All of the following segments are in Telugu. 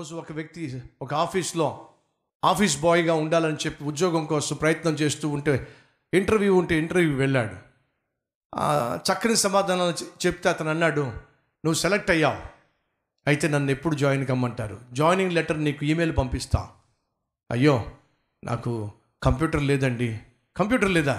రోజు ఒక వ్యక్తి ఒక ఆఫీస్లో ఆఫీస్ బాయ్గా ఉండాలని చెప్పి ఉద్యోగం కోసం ప్రయత్నం చేస్తూ ఉంటే ఇంటర్వ్యూ ఉంటే ఇంటర్వ్యూ వెళ్ళాడు ఆ, చక్కని సమాధానాలు చె- చెప్తే అతను అన్నాడు నువ్వు సెలెక్ట్ అయ్యావు అయితే నన్ను ఎప్పుడు జాయిన్ కమ్మంటారు జాయినింగ్ లెటర్ నీకు ఈమెయిల్ పంపిస్తా అయ్యో నాకు కంప్యూటర్ లేదండి కంప్యూటర్ లేదా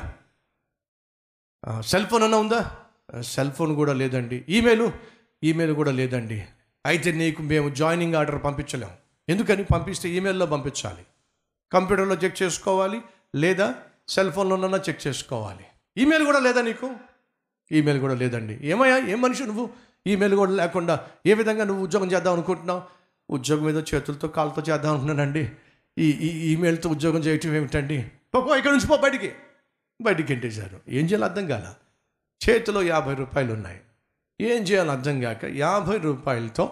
ఆ, సెల్ ఫోన్ అన్నా ఉందా ఆ, సెల్ ఫోన్ కూడా లేదండి ఈమెయిల్ ఈమెయిల్ కూడా లేదండి అయితే నీకు మేము జాయినింగ్ ఆర్డర్ పంపించలేం ఎందుకని పంపిస్తే ఈమెయిల్లో పంపించాలి కంప్యూటర్లో చెక్ చేసుకోవాలి లేదా సెల్ ఫోన్లోనన్నా చెక్ చేసుకోవాలి ఈమెయిల్ కూడా లేదా నీకు ఈమెయిల్ కూడా లేదండి ఏమయ్యా ఏం మనిషి నువ్వు ఈమెయిల్ కూడా లేకుండా ఏ విధంగా నువ్వు ఉద్యోగం చేద్దాం అనుకుంటున్నావు ఉద్యోగం ఏదో చేతులతో కాళ్ళతో చేద్దాం అనుకున్నానండి ఈ ఈ ఈమెయిల్తో ఉద్యోగం చేయటం ఏమిటండి పో పో, ఇక్కడ నుంచి పో బయటికి బయటికి ఎంటేశారు ఏం చేయాలో అర్థం కాల చేతిలో యాభై రూపాయలు ఉన్నాయి ఏం చేయాలో అర్థం కాక యాభై రూపాయలతో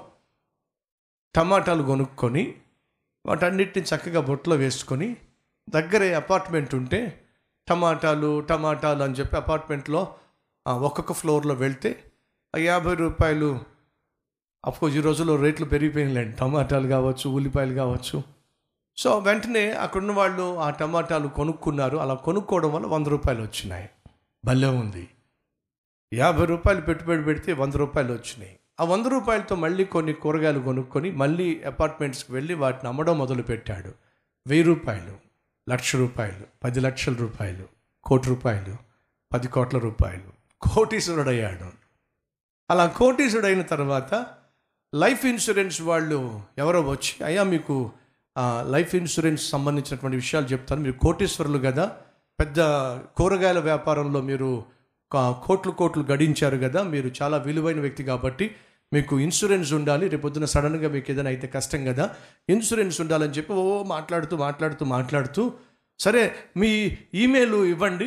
టమాటాలు కొనుక్కొని వాటన్నిటిని చక్కగా బొట్లో వేసుకొని దగ్గరే అపార్ట్మెంట్ ఉంటే టమాటాలు టమాటాలు అని చెప్పి అపార్ట్మెంట్లో ఆ, ఒక్కొక్క ఫ్లోర్లో వెళ్తే ఆ యాభై రూపాయలు అఫ్కోర్స్ ఈ రోజుల్లో రేట్లు పెరిగిపోయినాయండి టమాటాలు కావచ్చు ఉల్లిపాయలు కావచ్చు సో వెంటనే అక్కడున్న వాళ్ళు ఆ టమాటాలు కొనుక్కున్నారు అలా కొనుక్కోవడం వల్ల వంద రూపాయలు వచ్చినాయి భలే ఉంది యాభై రూపాయలు పెట్టుబడి పెడితే వంద రూపాయలు వచ్చినాయి ఆ వంద రూపాయలతో మళ్ళీ కొన్ని కూరగాయలు కొనుక్కొని మళ్ళీ అపార్ట్మెంట్స్కి వెళ్ళి వాటిని అమ్మడం మొదలు పెట్టాడు వెయ్యి రూపాయలు లక్ష రూపాయలు పది లక్షల రూపాయలు కోటి రూపాయలు పది కోట్ల రూపాయలు కోటీశ్వరుడయ్యాడు అలా కోటీశ్వరుడైన తర్వాత లైఫ్ ఇన్సూరెన్స్ వాళ్ళు ఎవరో వచ్చి అయ్యా మీకు ఆ, లైఫ్ ఇన్సూరెన్స్ సంబంధించినటువంటి విషయాలు చెప్తాను మీరు కోటీశ్వరులు కదా పెద్ద కూరగాయల వ్యాపారంలో మీరు కా- కోట్లు కోట్లు గడించారు కదా మీరు చాలా విలువైన వ్యక్తి కాబట్టి మీకు ఇన్సూరెన్స్ ఉండాలి రేపొద్దున సడన్గా మీకు ఏదైనా అయితే కష్టం కదా ఇన్సూరెన్స్ ఉండాలని చెప్పి ఓ మాట్లాడుతూ మాట్లాడుతూ మాట్లాడుతూ సరే మీ ఈమెయిల్ ఇవ్వండి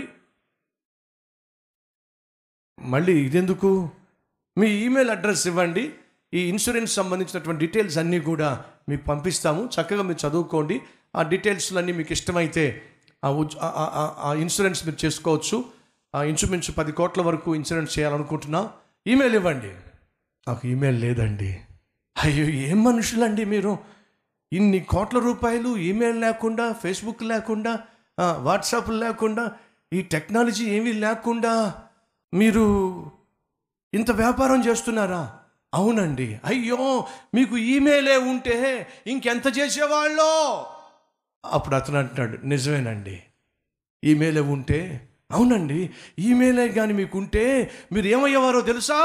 మళ్ళీ ఇదెందుకు మీ ఈమెయిల్ అడ్రస్ ఇవ్వండి ఈ ఇన్సూరెన్స్ సంబంధించినటువంటి డీటెయిల్స్ అన్నీ కూడా మీకు పంపిస్తాము చక్కగా మీరు చదువుకోండి ఆ డీటెయిల్స్లన్నీ మీకు ఇష్టమైతే ఆ ఉజ్- ఆ- ఆ- ఆ- ఆ ఇన్సూరెన్స్ మీరు చేసుకోవచ్చు ఆ ఇంచుమించు పది కోట్ల వరకు ఇన్సూరెన్స్ చేయాలనుకుంటున్నా ఈమెయిల్ ఇవ్వండి నాకు ఈమెయిల్ లేదండి అయ్యో ఏం మనుషులండి మీరు ఇన్ని కోట్ల రూపాయలు ఈమెయిల్ లేకుండా ఫేస్బుక్ లేకుండా ఆ, వాట్సాప్ లేకుండా ఈ టెక్నాలజీ ఏమీ లేకుండా మీరు ఇంత వ్యాపారం చేస్తున్నారా అవునండి అయ్యో మీకు ఈమెయిలే ఉంటే ఇంకెంత చేసేవాళ్ళో అప్పుడు అతను అంటున్నాడు నిజమేనండి ఈమెయిలే ఉంటే అవునండి ఈమెయిలే కానీ మీకు ఉంటే మీరు ఏమయ్యేవారో తెలుసా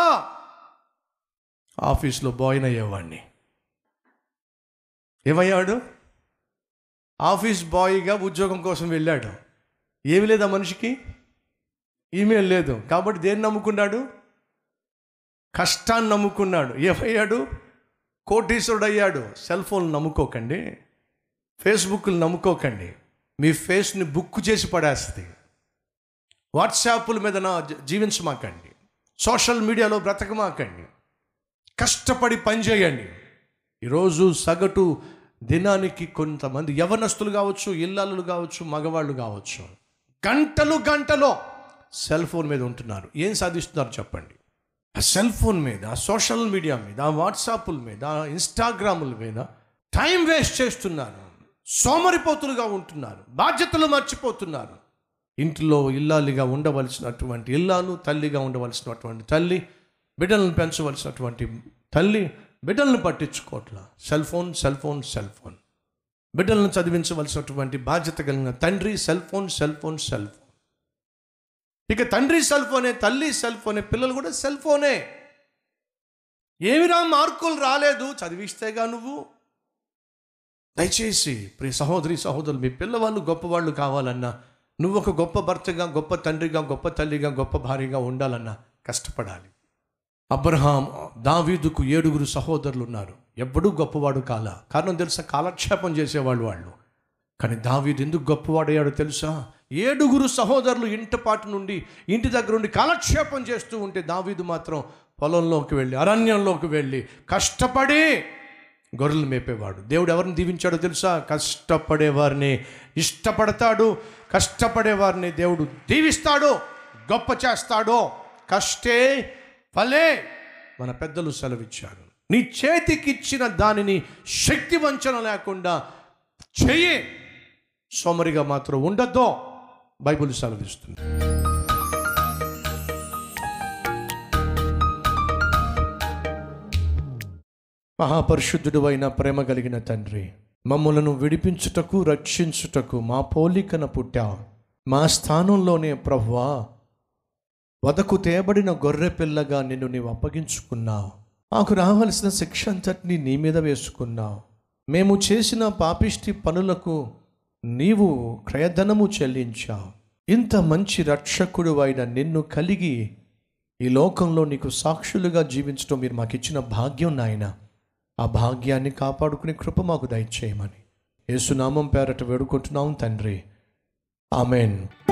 ఆఫీస్లో బాయ్ని అయ్యేవాడిని ఏమయ్యాడు ఆఫీస్ బాయ్గా ఉద్యోగం కోసం వెళ్ళాడు ఏమి లేదా మనిషికి ఈమెయిల్ లేదు కాబట్టి దేన్ని నమ్ముకున్నాడు కష్టాన్ని నమ్ముకున్నాడు ఏమయ్యాడు కోటీశ్వరుడు అయ్యాడు సెల్ ఫోన్ నమ్ముకోకండి ఫేస్బుక్లు నమ్ముకోకండి మీ ఫేస్ని బుక్ చేసి పడేస్తుంది వాట్సాప్ల మీద నా జీ- జీవించమాకండి సోషల్ మీడియాలో బ్రతకమాకండి కష్టపడి పనిచేయండి ఈరోజు సగటు దినానికి కొంతమంది యవనస్తులు కావచ్చు ఇల్లాలు కావచ్చు మగవాళ్ళు కావచ్చు గంటలు గంటలో సెల్ ఫోన్ మీద ఉంటున్నారు ఏం సాధిస్తున్నారు చెప్పండి ఆ సెల్ ఫోన్ మీద ఆ సోషల్ మీడియా మీద ఆ వాట్సాప్ల మీద ఆ ఇన్స్టాగ్రాముల మీద టైం వేస్ట్ చేస్తున్నారు సోమరిపోతులుగా ఉంటున్నారు బాధ్యతలు మర్చిపోతున్నారు ఇంట్లో ఇల్లాలిగా ఉండవలసినటువంటి ఇల్లాలు తల్లిగా ఉండవలసినటువంటి తల్లి బిడ్డలను పెంచవలసినటువంటి తల్లి బిడ్డలను పట్టించుకోవట్లా cell phone cell phone cell phone బిడ్డలను చదివించవలసినటువంటి బాధ్యత కలిగిన తండ్రి cell phone cell phone cell phone ఇక తండ్రి సెల్ ఫోనే తల్లి సెల్ ఫోనే పిల్లలు కూడా సెల్ ఫోనే ఏమిరా మార్కులు రాలేదు చదివిస్తేగా నువ్వు దయచేసి ప్రియ సహోదరి సహోదరులు మీ పిల్లవాళ్ళు గొప్పవాళ్ళు కావాలన్నా నువ్వు ఒక గొప్ప భర్తగా గొప్ప తండ్రిగా గొప్ప తల్లిగా గొప్ప భార్యగా ఉండాలన్నా కష్టపడాలి అబ్రహాం దావీదుకు ఏడుగురు సహోదరులు ఉన్నారు ఎవ్వడూ గొప్పవాడు కాల కారణం తెలుసా కాలక్షేపం చేసేవాళ్ళు వాళ్ళు కానీ దావీదు ఎందుకు గొప్పవాడయ్యాడో తెలుసా ఏడుగురు సహోదరులు ఇంటిపాటు నుండి ఇంటి దగ్గర నుండి కాలక్షేపం చేస్తూ ఉంటే దావీదు మాత్రం పొలంలోకి వెళ్ళి అరణ్యంలోకి వెళ్ళి కష్టపడి గొర్రెలు మేపేవాడు దేవుడు ఎవరిని దీవించాడో తెలుసా కష్టపడే వారిని ఇష్టపడతాడు కష్టపడే వారిని దేవుడు దీవిస్తాడు గొప్ప చేస్తాడు కష్టే ఫలే మన పెద్దలు సెలవిచ్చారు నీ చేతికిచ్చిన దానిని శక్తి వంచన లేకుండా చెయ్యి సోమరిగా మాత్రం ఉండద్దో బైబుల్ సెలవిస్తుంది మహాపరిశుద్ధుడు అయిన ప్రేమ కలిగిన తండ్రి మమ్మలను విడిపించుటకు రక్షించుటకు మా పోలికన పుట్టా మా స్థానంలోనే ప్రభువా వదకు తేబడిన గొర్రె పిల్లగా నిన్ను నీవు అప్పగించుకున్నావు మాకు రావలసిన శిక్ష అంతటినీ నీ మీద వేసుకున్నావు మేము చేసిన పాపిష్టి పనులకు నీవు క్రయధనము చెల్లించావు ఇంత మంచి రక్షకుడు అయిన నిన్ను కలిగి ఈ లోకంలో నీకు సాక్షులుగా జీవించడం మీరు మాకు ఇచ్చిన భాగ్యం నాయన ఆ భాగ్యాన్ని కాపాడుకునే కృప మాకు దయచేయమని యేసునామం పేరట వేడుకుంటున్నాం తండ్రి ఆమెన్